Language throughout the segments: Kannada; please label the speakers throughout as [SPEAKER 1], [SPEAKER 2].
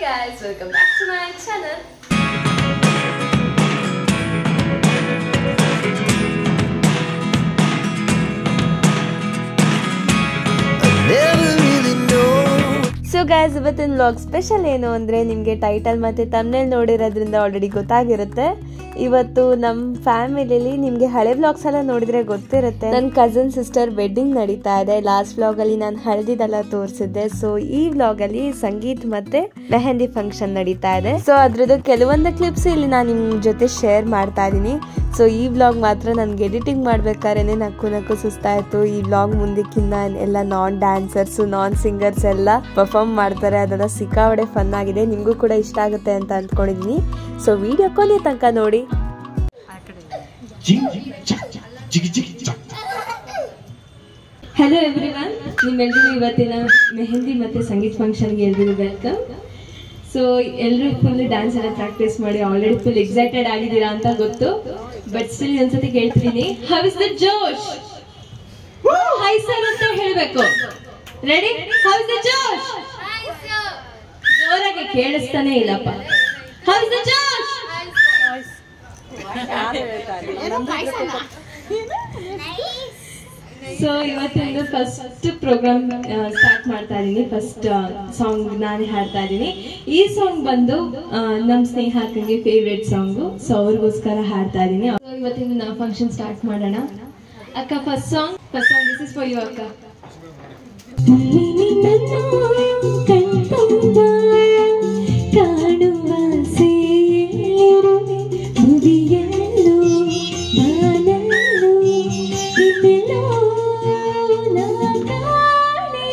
[SPEAKER 1] guys, welcome back to my channel.
[SPEAKER 2] never really know.
[SPEAKER 3] So guys ಇವತ್ತಿನ ವ್ಲಾಗ್ ಸ್ಪೆಷಲ್ ಏನು ಅಂದರೆ ನಿಮಗೆ ಟೈಟಲ್ ಮತ್ತು ತಮ್ಮನೇಲಿ ನೋಡಿರೋದ್ರಿಂದ ಆಲ್ರೆಡಿ ಗೊತ್ತಾಗಿರುತ್ತೆ ಇವತ್ತು ನಮ್ಮ ಫ್ಯಾಮಿಲಿಲಿ ನಿಮಗೆ ಹಳೆ ವ್ಲಾಗ್ಸ್ ಎಲ್ಲ ನೋಡಿದ್ರೆ ಗೊತ್ತಿರುತ್ತೆ ನನ್ನ ಕಸನ್ ಸಿಸ್ಟರ್ ವೆಡ್ಡಿಂಗ್ ನಡೀತಾ ಇದೆ ಲಾಸ್ಟ್ ವ್ಲಾಗಲ್ಲಿ ನಾನು ಹಳದಿದೆಲ್ಲ ತೋರಿಸಿದ್ದೆ ಸೊ ಈ ವ್ಲಾಗಲ್ಲಿ ಸಂಗೀತ್ ಮತ್ತೆ ಮೆಹಂದಿ ಫಂಕ್ಷನ್ ನಡೀತಾ ಇದೆ ಸೊ ಅದ್ರದ್ದು ಕೆಲವೊಂದು ಕ್ಲಿಪ್ಸ್ ಇಲ್ಲಿ ನಾನು ನಿಮ್ಮ ಜೊತೆ ಶೇರ್ ಮಾಡ್ತಾ ಇದ್ದೀನಿ ಸೊ ಈ ವ್ಲಾಗ್ ಮಾತ್ರ ನನಗೆ ಎಡಿಟಿಂಗ್ ಮಾಡ್ಬೇಕಾದ್ರೆ ನಕ್ಕು ನಕ್ಕು ಸುಸ್ತಾಯಿತು ಈ ವ್ಲಾಗ್ ಮುಂದಕ್ಕಿಂತ ಎಲ್ಲ ನಾನ್ ಡ್ಯಾನ್ಸರ್ಸು ನಾನ್ ಸಿಂಗರ್ಸ್ ಎಲ್ಲ ಪರ್ಫಾರ್ಮ್ ಮಾಡ್ತಾರೆ ಅದೆಲ್ಲ ಸಿಕ್ಕಾವಡೆ ಫನ್ ಆಗಿದೆ ನಿಮಗೂ ಕೂಡ ಇಷ್ಟ ಆಗುತ್ತೆ ಅಂತ ಅಂದ್ಕೊಂಡಿದ್ದೀನಿ ಸೊ ವಿಡಿಯೋ ಕೊನೆ ತನಕ ನೋಡಿ ಹಲೋ ಎವ್ರಿವನ್ ನಿಮ್ಮೆಲ್ಲರಿಗೂ ಇವತ್ತಿನ ಮೆಹಂದಿ ಮತ್ತು ಸಂಗೀತ್ ಫಂಕ್ಷನ್ಗೆ ಎಲ್ರಿಗೂ ವೆಲ್ಕಮ್ ಸೊ ಎಲ್ಲರೂ ಫುಲ್ ಡ್ಯಾನ್ಸ್ ಎಲ್ಲ ಪ್ರಾಕ್ಟೀಸ್ ಮಾಡಿ ಆಲ್ರೆಡಿ ಫುಲ್ ಎಕ್ಸೈಟೆಡ್ ಆಗಿದ್ದೀರಾ ಅಂತ ಗೊತ್ತು ಬಟ್ ಸ್ಟಿಲ್ ಒಂದ್ಸತಿ ಕೇಳ್ತಿದ್ದೀನಿ how is the josh high sir ಅಂತ ಹೇಳಬೇಕು ready how is the josh ಜೋರಾಗಿ ಕೇಳಿಸ್ತಾನೆ ಇಲ್ಲಪ್ಪ how is the josh so ಇವತ್ತಿಂದು ಫಸ್ಟ್ ಪ್ರೋಗ್ರಾಮ್ ಸ್ಟಾರ್ಟ್ ಮಾಡ್ತಾ ಇದ್ದೀನಿ ಫಸ್ಟ್ ಸಾಂಗ್ ನಾನು ಹಾಡ್ತಾ ಇದ್ದೀನಿ ಈ ಸಾಂಗ್ ಬಂದು ಆ, ನಮ್ ಸ್ನೇಹಕ್ಕಂಗೆ ಫೇವ್ರೆಟ್ ಸಾಂಗು ಸೊ ಅವ್ರಿಗೋಸ್ಕರ ಹಾಡ್ತಾ ಇದ್ದೀನಿ So, ಇವತ್ತಿಂದು ನಾವು ಫಂಕ್ಷನ್ ಸ್ಟಾರ್ಟ್ ಮಾಡೋಣ ಅಕ್ಕ first song first song this is for you ಅಕ್ಕ ಕಾಣುವ ಸೇರುವೆ ಮುದಿಯಲ್ಲೂ ನಾನಲ್ಲೂ ಇನ್ನೆಲ್ಲೋ ನಾ ಕಾಣೆ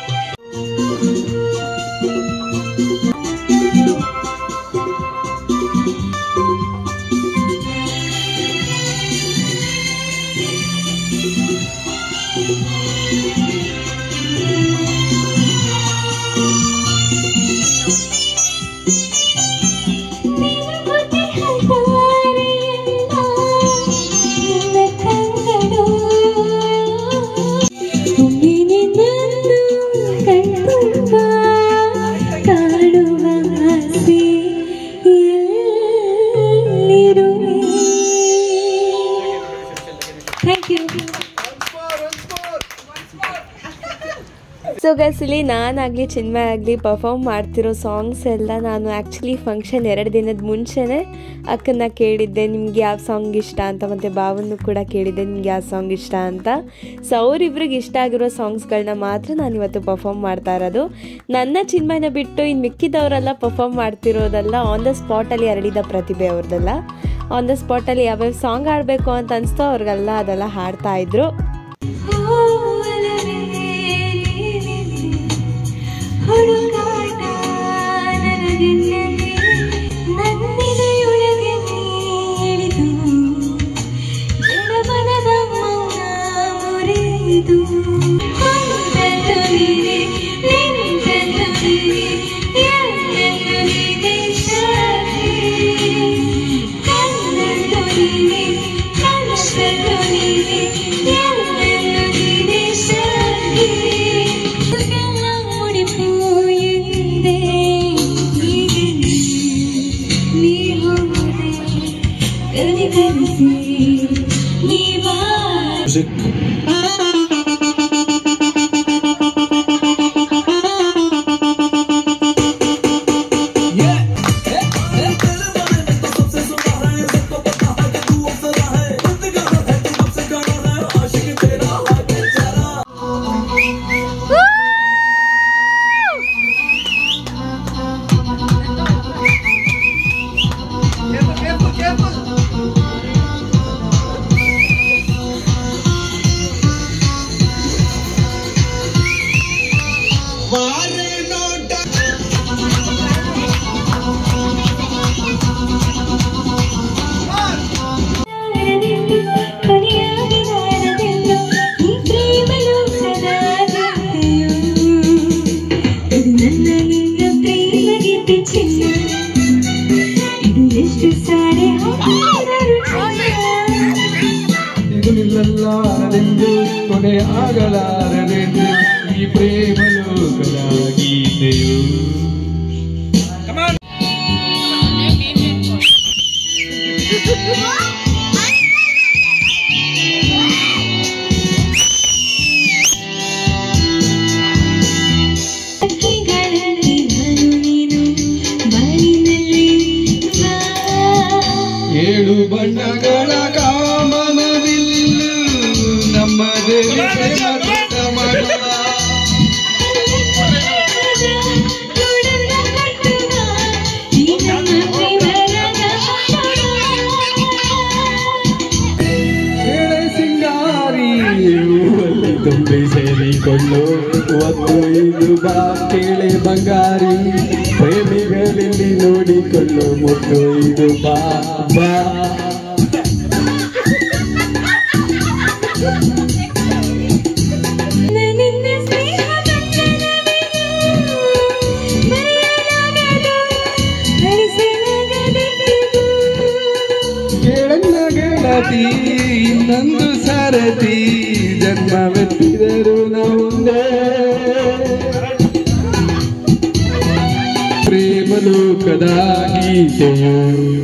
[SPEAKER 3] ಥ್ಯಾಂಕ್ ಯು ಸೊ ಗೈಸ್ ಇಲ್ಲಿ ನಾನಾಗಲಿ ಚಿನ್ಮಯ ಆಗಲಿ ಪರ್ಫಾರ್ಮ್ ಮಾಡ್ತಿರೋ ಸಾಂಗ್ಸ್ ಎಲ್ಲ ನಾನು ಆ್ಯಕ್ಚುಲಿ ಫಂಕ್ಷನ್ ಎರಡು ದಿನದ ಮುಂಚೆನೇ ಅಕ್ಕನ್ನ ಕೇಳಿದ್ದೆ ನಿಮ್ಗೆ ಯಾವ ಸಾಂಗ್ ಇಷ್ಟ ಅಂತ ಮತ್ತು ಭಾವನ್ನು ಕೂಡ ಕೇಳಿದ್ದೆ ನಿಮ್ಗೆ ಯಾವ ಸಾಂಗ್ ಇಷ್ಟ ಅಂತ ಸೊ ಅವರಿಬ್ರಿಗೆ ಇಷ್ಟ ಆಗಿರೋ ಸಾಂಗ್ಸ್ಗಳನ್ನ ಮಾತ್ರ ನಾನು ಇವತ್ತು ಪರ್ಫಾರ್ಮ್ ಮಾಡ್ತಾ ಇರೋದು ನನ್ನ ಚಿನ್ಮಯನ ಬಿಟ್ಟು ಇನ್ನು ಮಿಕ್ಕಿದವರೆಲ್ಲ ಪರ್ಫಾರ್ಮ್ ಮಾಡ್ತಿರೋದಲ್ಲ ಆನ್ ದ ಸ್ಪಾಟಲ್ಲಿ ಹರಡಿದ ಪ್ರತಿಭೆ ಅವ್ರದ್ದೆಲ್ಲ ಆನ್ ದ ಸ್ಪಾಟಲ್ಲಿ ಯಾವ್ಯಾವ ಸಾಂಗ್ ಆಡಬೇಕು ಅಂತ ಅನಿಸ್ತೋ ಅವ್ರಿಗೆಲ್ಲ ಅದೆಲ್ಲ ಹಾಡ್ತಾ ಇದ್ರು ಹುಡುಕಾಟ ನನಗೆನ್ನೆದೆ ನನ್ನಿದೆಯೊಳಗೆ ನೀಳಿದು ಎಡಮನದ ಮೌನ ಮುರಿದು ಹೊಂದಲು ನೀನೆ ನಿಂತಲು ನೀನೆ ಎಲ್ಲೆಲ್ಲೂ ನೀನೆ ಶಾಖೆ ಕಣ್ಣಲ್ಲೂ ನೀನೆ ಕನಸಲ್ಲೂ ನೀನೆ ಎಲ್ಲೆಲ್ಲೂ ನೀನೆ ಶಾಖೆ ಎಲ್ಲ ಮುಡಿಪೋಯಿಂದೆ ಹೀಗೆ ನೀ ಹೋದೆ ಕಲಿ ಕಲಿಸಿ ನೀವಾ
[SPEAKER 4] ನಿಲ್ಲಲಾರದೆಂದು ಕೊನೆ ಆಗಲಾರದೆಂದು ಈ ಪ್ರೇಮ ಲೋಕದ ಗೀತೆಯು ಪ್ರೇಮಿಗಳಲ್ಲಿ ನೋಡಿಕೊಳ್ಳು ಮುಟ್ಟು ಇದು ಬಾ ಬಾ ಕೇಳನ್ನ ಗೆಳತಿ ಇನ್ನೊಂದು ಸಾರಥಿ ಜನ್ಮವೆತ್ತಿದರು ನಾವೊಂದೇ ಪ್ರೇಮ ಲೋಕದ ಗೀತೆಯು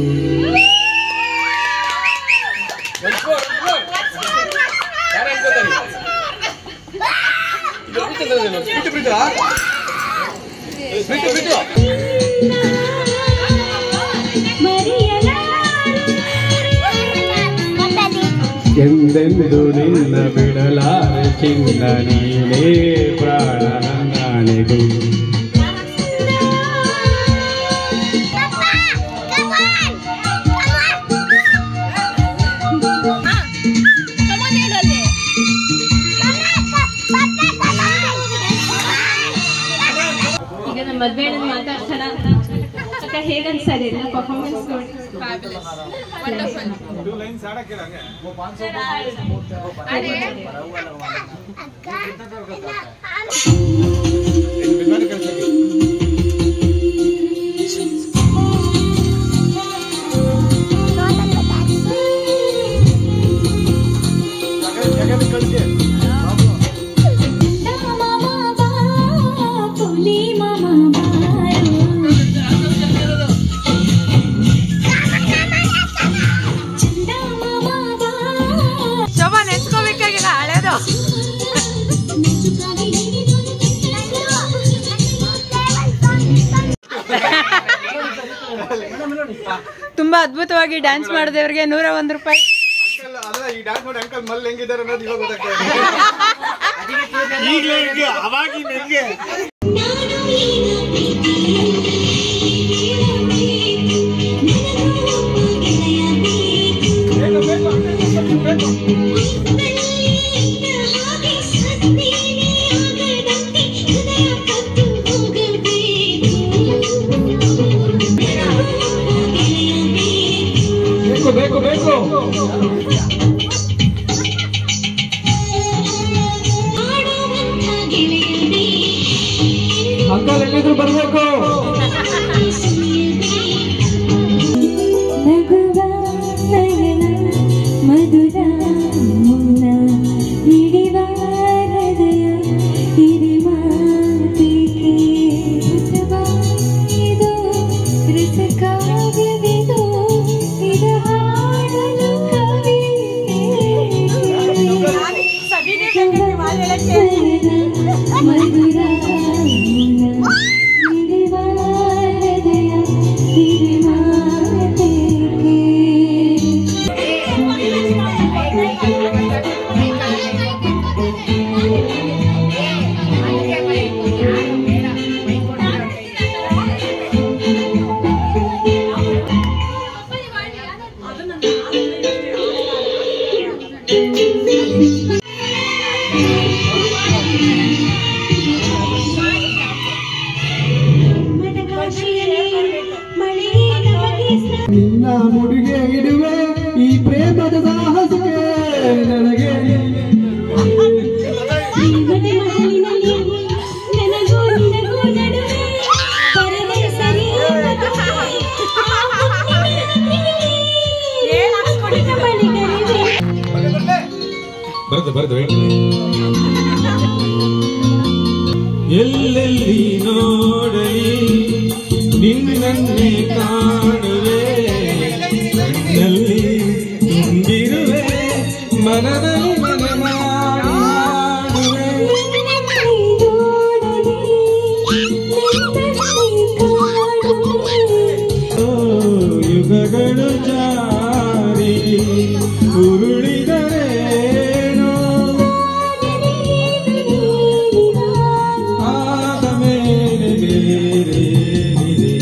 [SPEAKER 4] ಎಂದೆಂದು ನಿನ್ನ ಬಿಡಲಾರೆ ಚಿನ್ನ ನೀನೇ ಪ್ರಾಣ ನನ್ನಾಣೆಗೂ
[SPEAKER 1] ಈಗ ನಮ್ಮ ಮದ್ವೆ ಮಾತಾಡ್ಸೋಣ ಅಕ್ಕ ಹೇಗನ್ಸದೆ ಎಲ್ಲ ಪರ್ಫಾರ್ಮೆನ್ಸ್ ನೋಡಿ
[SPEAKER 3] ಶೋಭಾ ನೆನ್ಸ್ಕೋಬೇಕಾಗಿಲ್ಲ ಹಳೇದು ತುಂಬಾ ಅದ್ಭುತವಾಗಿ ಡ್ಯಾನ್ಸ್ ಮಾಡಿದವ್ರಿಗೆ ನೂರ ಒಂದ್ ರೂಪಾಯಿ
[SPEAKER 5] ಅಲ್ಲ ಈ ಡಾನ್ಸ್ ಮಾಡಿ ಅಂಕಲ್ ಮಲ್ ಹೆಂಗಿದ್ದಾರೆ ಅನ್ನೋದು ಇವಾಗ ಗೊತ್ತಾಗ್ತದೆ
[SPEAKER 4] ಬೇಕು ಬೇಕು ಬೇಕು ಅಂಕಲ್ ಎಲ್ಲಿದ್ರು ಬರ್ಬೇಕು
[SPEAKER 3] ಮಧುರ ಮುನ್ನ ಹಿಡಿವ ಹೃದಯ ಹಿಡಿ ಮಾತಿಗೆ ಅಥವಾ ಇದು ರಸಕಾವ್ಯವಿದು ಇದು ಹಾಡಲು ಕವಿತೆ ಮಧುರ ಮುನ್ನ ಹಿಡಿವ ಹೃದಯ ಹಿಡಿ ಮಾತಿಗೆ
[SPEAKER 4] ನಿನ್ನ ಮುಡಿಗೆ ಇಡುವೆ ಈ ಪ್ರೇಮದ ಸಾಹಸಕ್ಕೆ ನನಗೆ ಬರುತ್ತೆ ಬರುತ್ತೆ ಎಲ್ಲೆಲ್ಲಿ ನೋಡಲಿ ನಿನ್ನನ್ನೇ ಕಾಣುವೆ ಕಣ್ಣಲ್ಲಿ ತುಂಬಿರುವೆ ಮನದಲ್ಲಿ ಮನ ಮಾಡುವೆ ಓ, ಯುಗಗಳು ಜಾರಿ ಉರುಳಿದರೇನೋ ಆದ ಮೇಲೆ ಬೇರೇನಿದೆ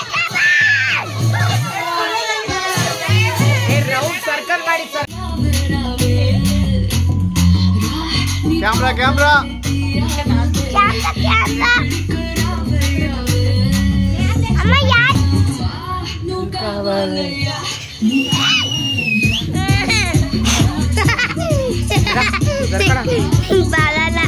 [SPEAKER 1] ಸರ್ಕಲ್ ಮಾಡಿ ಸರ್
[SPEAKER 5] ಕ್ಯಾಮ್ರಾ ಕ್ಯಾಮ್ರಾ
[SPEAKER 6] ಅಮ್ಮ ಯಾರು ಬರಲ್ಲ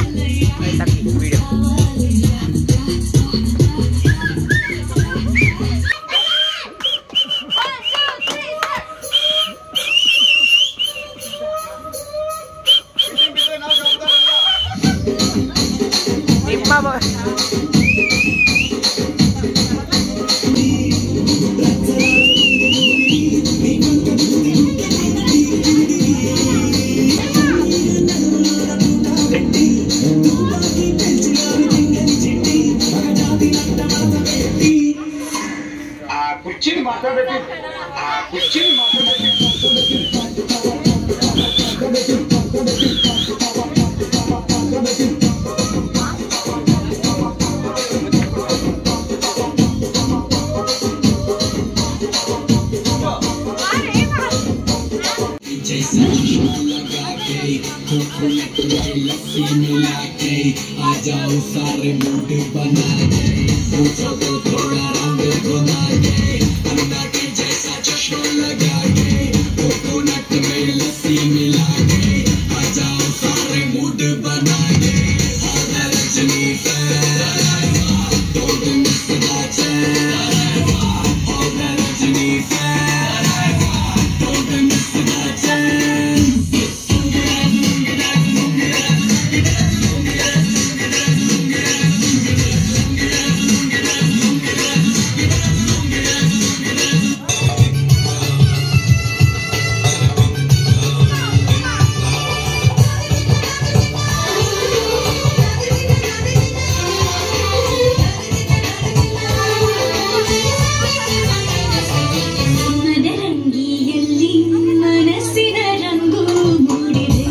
[SPEAKER 7] ಮದರಂಗಿಯಲ್ಲಿ ಮನಸ್ಸಿನ ರಂಗು ಮೂಡಿದೆ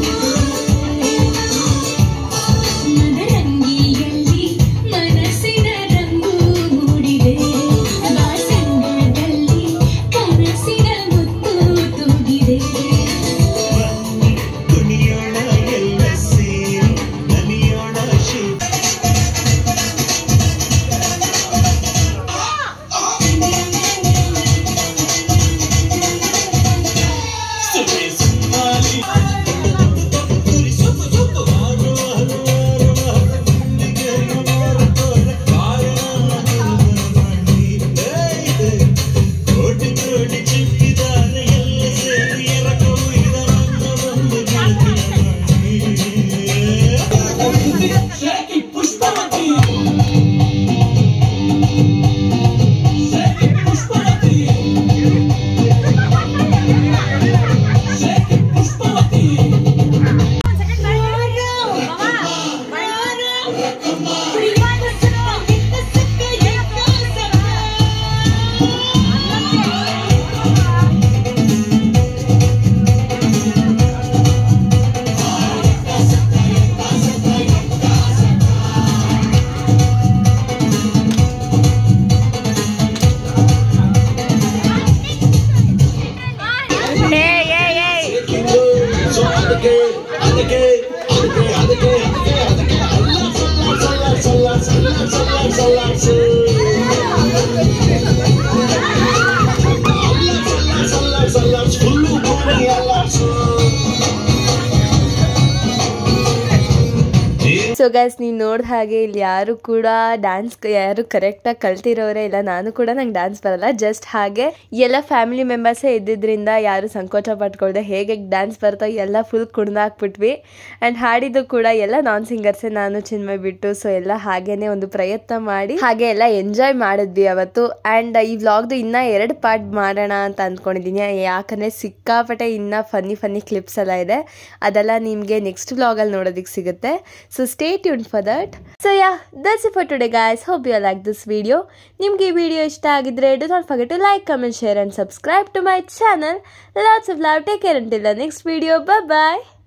[SPEAKER 7] ಮದರಂಗಿಯಲ್ಲಿ ಮನಸ್ಸಿನ ರಂಗು ಮೂಡಿದೆ ವಾಸಂಗದಲ್ಲಿ ಕನಸಿನ ಮುತ್ತು ತೂಗಿದೆ
[SPEAKER 3] ಸೊ ಗೈಸ್ ನೀವು ನೋಡಿದ ಹಾಗೆ ಇಲ್ಲಿ ಯಾರು ಕೂಡ ಡ್ಯಾನ್ಸ್ ಯಾರು ಕರೆಕ್ಟಾಗಿ ಕಲ್ತಿರೋರೇ ಇಲ್ಲ ನಾನು ಕೂಡ ನಂಗೆ ಡ್ಯಾನ್ಸ್ ಬರಲ್ಲ ಜಸ್ಟ್ ಹಾಗೆ ಎಲ್ಲ ಫ್ಯಾಮಿಲಿ ಮೆಂಬರ್ಸೇ ಇದ್ದಿದ್ದರಿಂದ ಯಾರು ಸಂಕೋಚ ಪಟ್ಕೊಳ್ದೆ ಹೇಗೆ ಡ್ಯಾನ್ಸ್ ಬರ್ತೋ ಎಲ್ಲ ಫುಲ್ ಕುಡ್ದಾಕ್ಬಿಟ್ವಿ ಆ್ಯಂಡ್ ಹಾಡಿದ್ದು ಕೂಡ ಎಲ್ಲ ನಾನ್ ಸಿಂಗರ್ಸೇ ನಾನು ಚಿನ್ಮಯ್ ಬಿಟ್ಟು ಸೊ ಎಲ್ಲ ಹಾಗೇನೆ ಒಂದು ಪ್ರಯತ್ನ ಮಾಡಿ ಹಾಗೆ ಎಲ್ಲ ಎಂಜಾಯ್ ಮಾಡಿದ್ವಿ ಅವತ್ತು ಆ್ಯಂಡ್ ಈ ವ್ಲಾಗ್ದು ಇನ್ನೂ ಎರಡು ಪಾರ್ಟ್ ಮಾಡೋಣ ಅಂತ ಅಂದ್ಕೊಂಡಿದ್ದೀನಿ ಯಾಕಂದರೆ ಸಿಕ್ಕಾಪಟ್ಟೆ ಇನ್ನೂ ಫನ್ನಿ ಫನ್ನಿ ಕ್ಲಿಪ್ಸ್ ಎಲ್ಲ ಇದೆ ಅದೆಲ್ಲ ನಿಮಗೆ ನೆಕ್ಸ್ಟ್ ವ್ಲಾಗಲ್ಲಿ ನೋಡೋದಕ್ಕೆ ಸಿಗುತ್ತೆ so stay tune for that so yeah that's it for today guys hope you like this video ನಿಮಗೆ ಈ ವಿಡಿಯೋ ಇಷ್ಟ ಆಗಿದ್ರೆ do not forget to like comment share and subscribe to my channel lots of love take care until next video bye